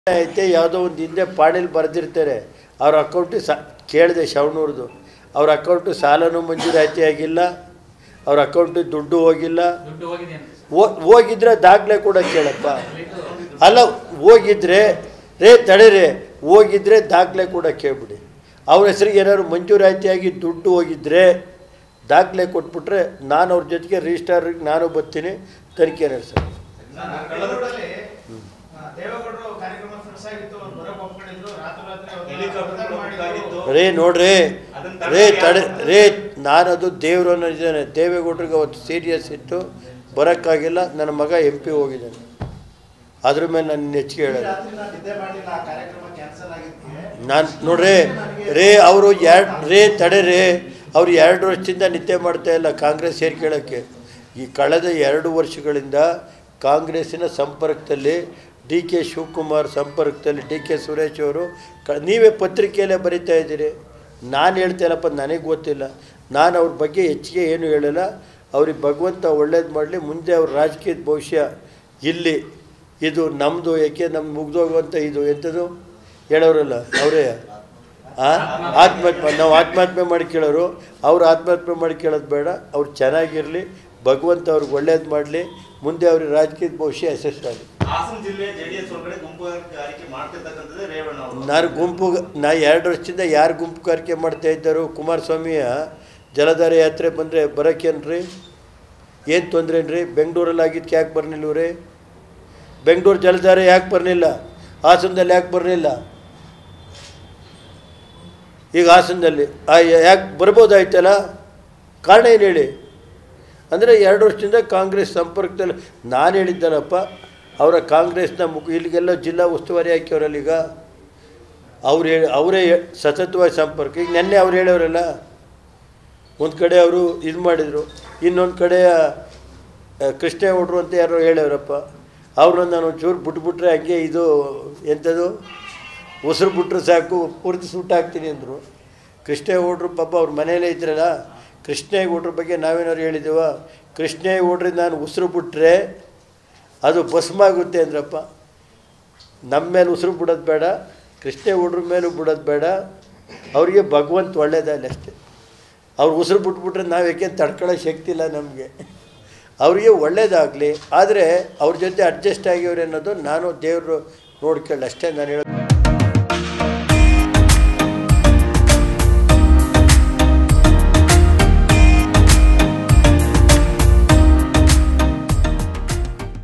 ಐತೆ ಯಾವುದೋ ಒಂದು ಹಿಂದೆ ಪಾಣಿಲಿ ಬರೆದಿರ್ತಾರೆ ಅವ್ರ ಅಕೌಂಟಿಗೆ ಸಾ ಕೇಳಿದೆ ಶವಣೂರ್ದು ಅವ್ರ ಅಕೌಂಟು ಸಾಲನೂ ಮಂಜೂರಾತಿ ಆಗಿಲ್ಲ ಅವ್ರ ಅಕೌಂಟಿಗೆ ದುಡ್ಡು ಹೋಗಿಲ್ಲ ದುಡ್ಡು ಹೋಗಿದೆ ಅಂತ ಹೋ- ಹೋಗಿದ್ರೆ ದಾಖಲೆ ಕೂಡ ಕೇಳಪ್ಪ ಅಲ್ಲ ಹೋಗಿದ್ರೆ ರೇ ತಡೀರಿ ಹೋಗಿದ್ರೆ ದಾಖಲೆ ಕೂಡ ಕೇಳ್ಬಿಡಿ ಅವ್ರ ಹೆಸರಿಗೆ ಏನಾದ್ರು ಮಂಜೂರಾತಿಯಾಗಿ ದುಡ್ಡು ಹೋಗಿದ್ರೆ ದಾಖಲೆ ಕೊಟ್ಬಿಟ್ರೆ ನಾನು ಅವ್ರ ಜೊತೆಗೆ ರಿಜಿಸ್ಟ್ರಾರ್ಗೆ ನಾನು ಬರ್ತೀನಿ ತನಿಖೆ ನಡೆಸ್ತೀನಿ ಬೆಂಗಳೂರಲ್ಲಿ ದೇವೇಗೌಡರು ಕಾರ್ಯಕ್ರಮ ಫಿಕ್ಸ್ ಆಗಿತ್ತು ಅವ್ರು ಬರೋಕ್ ಒಪ್ಕೊಂಡಿದ್ರು ರಾತ್ರಿ ರಾತ್ರಿ ಅವ್ರನ್ನ ಹೆಲಿಕಾಪ್ಟರ್ ರದ್ದು ಮಾಡಿದ್ರು. ಹೋಗ್ತಾಗಿತ್ತು. ರೇ ನೋಡ್ರಿ ಅದನ್ನ ರೇ ತಡೆದು ತಡೆ ಯಾರು- ರೇ ನಾನದು ದೇವರು ಅನ್ನೋದಿದ್ದಾನೆ ದೇವೇಗೌಡರಿಗೆ ಅವತ್ತು ಸೀರಿಯಸ್ ಇತ್ತು ಬರೋಕ್ಕಾಗಿಲ್ಲ ನನ್ನ ಮಗ ಎಂ ಪಿ ಹೋಗಿದ್ದಾನೆ ಅದ್ರ ಮೇಲೆ ನಾನು ಹೆಚ್ಚಿಗೆ ಹೇಳೋದು ರಾತ್ರಿ ನಾನು ನಿದ್ದೆ ಮಾಡಲಿಲ್ಲ ಆ ಕಾರ್ಯಕ್ರಮ ಕ್ಯಾನ್ಸಲ್ ಆಗಿದ್ದಕ್ಕೆ ನಾನು ನೋಡ್ರಿ ರೇ ಅವರು ಎರಡು ರೇ ತಡೆ ರೇ ಅವ್ರು ಎರಡು ವರ್ಷದಿಂದ ನಿದ್ದೆ ಮಾಡ್ತಾ ಇಲ್ಲ ಕಾಂಗ್ರೆಸ್ ಸೇರ್ಕೊಳ್ಳೋಕ್ಕೆ ಈ ಕಳೆದ ಎರಡು ವರ್ಷಗಳಿಂದ ಕಾಂಗ್ರೆಸ್ಸಿನ ಸಂಪರ್ಕದಲ್ಲಿ ಡಿ ಕೆ ಶಿವಕುಮಾರ್ ಸಂಪರ್ಕದಲ್ಲಿ ಡಿ ಕೆ ಸುರೇಶ್ ಅವರು ಕ ನೀವೇ ಪತ್ರಿಕೆಯಲ್ಲೇ ಬರಿತಾ ಇದ್ದೀರಿ ನಾನು ಹೇಳ್ತಾ ಇಲ್ಲಪ್ಪ ನನಗೆ ಗೊತ್ತಿಲ್ಲ ನಾನು ಅವ್ರ ಬಗ್ಗೆ ಹೆಚ್ಚಿಗೆ ಏನು ಹೇಳಿಲ್ಲ ಅವ್ರಿಗೆ ಭಗವಂತ ಒಳ್ಳೇದು ಮಾಡಲಿ ಮುಂದೆ ಅವ್ರ ರಾಜಕೀಯದ ಭವಿಷ್ಯ ಇಲ್ಲಿ ಇದು ನಮ್ಮದು ಯಾಕೆ ನಮ್ಮ ಮುಗ್ದೋಗುವಂಥ ಇದು ಎಂಥದ್ದು ಹೇಳೋರಲ್ಲ ಅವರೇ ಆ ಆತ್ಮಹತ್ಯೆ ನಾವು ಆತ್ಮಹತ್ಯೆ ಮಾಡಿ ಕೇಳೋರು ಅವ್ರು ಆತ್ಮಹತ್ಯೆ ಮಾಡಿ ಕೇಳೋದು ಬೇಡ ಅವ್ರು ಚೆನ್ನಾಗಿರಲಿ ಭಗವಂತ ಅವ್ರಿಗೆ ಒಳ್ಳೇದು ಮಾಡಲಿ ಮುಂದೆ ಅವ್ರಿಗೆ ರಾಜಕೀಯದ ಭವಿಷ್ಯ ಯಶಸ್ಸಾಗಲಿ ಹಾಸನ ಜಿಲ್ಲೆ ಜೆಡಿಎಸ್ ಒಳಗಡೆ ಗುಂಪುಗಾರಿಕೆ ಮಾಡ್ತಿರ್ತಕ್ಕಂಥದ್ದೇ ರೇವಣ್ಣ ಅವರು ನಾನು ಗುಂಪು ನಾ ಎರಡು ವರ್ಷದಿಂದ ಯಾರು ಗುಂಪುಗಾರಿಕೆ ಮಾಡ್ತಾ ಇದ್ದರು ಕುಮಾರಸ್ವಾಮಿಯ ಜಲಧಾರೆ ಯಾತ್ರೆ ಬಂದರೆ ಬರೋಕ್ಕೇನ್ರಿ ಏನು ತೊಂದ್ರೇನ್ರಿ ಬೆಂಗಳೂರಲ್ಲಿ ಆಗಿದ್ದಕ್ಕೆ ಯಾಕೆ ಬರಲಿಲ್ಲವ್ರಿ ಬೆಂಗಳೂರು ಜಲಧಾರೆ ಯಾಕೆ ಬರಲಿಲ್ಲ ಹಾಸನದಲ್ಲಿ ಯಾಕೆ ಬರಲಿಲ್ಲ ಈಗ ಹಾಸನದಲ್ಲಿ ಆ ಯಾಕೆ ಬರ್ಬೋದಾಯ್ತಲ್ಲ ಕಾರಣ ಏನು ಹೇಳಿ ಅಂದರೆ ಎರಡು ವರ್ಷದಿಂದ ಕಾಂಗ್ರೆಸ್ ಸಂಪರ್ಕದಲ್ಲಿ ನಾನು ಹೇಳಿದ್ದನಪ್ಪ ಅವರ ಕಾಂಗ್ರೆಸ್ನ ಮುಖ ಇಲ್ಲಿಗೆಲ್ಲ ಜಿಲ್ಲಾ ಉಸ್ತುವಾರಿ ಹಾಕ್ಯವ್ರಲ್ಲ ಈಗ ಅವ್ರು ಹೇಳಿ ಅವರೇ ಸತತವಾಗಿ ಸಂಪರ್ಕ ಈಗ ನೆನ್ನೆ ಅವ್ರು ಹೇಳೋರಲ್ಲ ಒಂದು ಕಡೆ ಅವರು ಇದು ಮಾಡಿದರು ಇನ್ನೊಂದು ಕಡೆ ಆ, ಕೃಷ್ಣೇಗೌಡರು ಅಂತ ಯಾರೋ ಹೇಳೋರಪ್ಪ ಅವ್ರನ್ನ ನಾನು ಒಂಚೂರು ಬಿಟ್ಬಿಟ್ರೆ ಹಂಗೆ ಇದು ಎಂಥದ್ದು ಉಸಿರು ಬಿಟ್ರೆ ಸಾಕು ಪೂರ್ತಿ ಸುಟ್ಟಾಕ್ತೀನಿ ಅಂದರು ಕೃಷ್ಣೇಗೌಡರು ಪಾಪ ಅವ್ರ ಮನೇಲೇ ಇದ್ರಲ್ಲ ಕೃಷ್ಣೇಗೌಡ್ರ ಬಗ್ಗೆ ನಾವೇನಾದ್ರು ಹೇಳಿದ್ದೀವ ಕೃಷ್ಣೇಗೌಡ್ರಿಗೆ ನಾನು ಉಸಿರು ಬಿಟ್ರೆ ಅದು ಭಸ್ಮ ಆಗುತ್ತೆ ಅಂದ್ರಪ್ಪ ನಮ್ಮ ಮೇಲೆ ಉಸಿರು ಬಿಡೋದು ಬೇಡ ಕೃಷ್ಣೇಗೌಡ್ರ ಮೇಲೂ ಬಿಡೋದು ಬೇಡ ಅವರಿಗೆ ಭಗವಂತ ಒಳ್ಳೇದಲ್ಲ ಅಷ್ಟೇ ಅವ್ರು ಉಸಿರು ಬಿಟ್ಬಿಟ್ರೆ ನಾವು ಯಾಕೆ ತಡ್ಕೊಳ್ಳೋ ಶಕ್ತಿ ಇಲ್ಲ ನಮಗೆ ಅವರಿಗೆ ಒಳ್ಳೇದಾಗಲಿ ಆದರೆ ಅವ್ರ ಜೊತೆ ಅಡ್ಜಸ್ಟ್ ಆಗಿವ್ರೆ ಅನ್ನೋದು ನಾನು ದೇವರು ನೋಡ್ಕೊಳ್ಳಿ ಅಷ್ಟೇ ನಾನು ಹೇಳೋದು